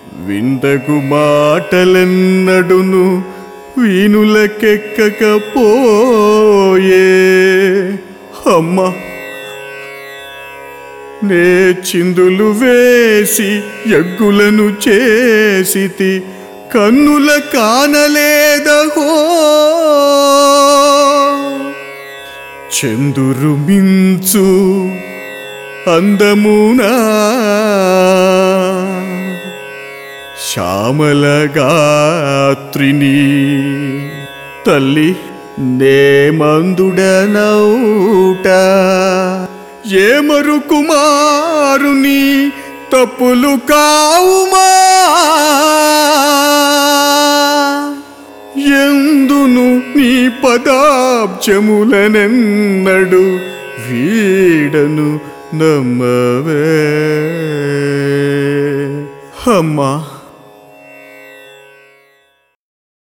వింతకు మాటలెన్నడును వీణులకెక్కకపోయే అమ్మ నే చిందులు వేసి ఎగ్గులను చేసితి కన్నుల కానలేదహో చందురు మించు అందమునా శ్యామలగాత్రిని తల్లి నేమందుడనౌట ఏమరు కుమారుని తప్పులు కావుమా ఎందును నీ పదాబ్జములనెన్నడు వీడను నమ్మవే అమ్మా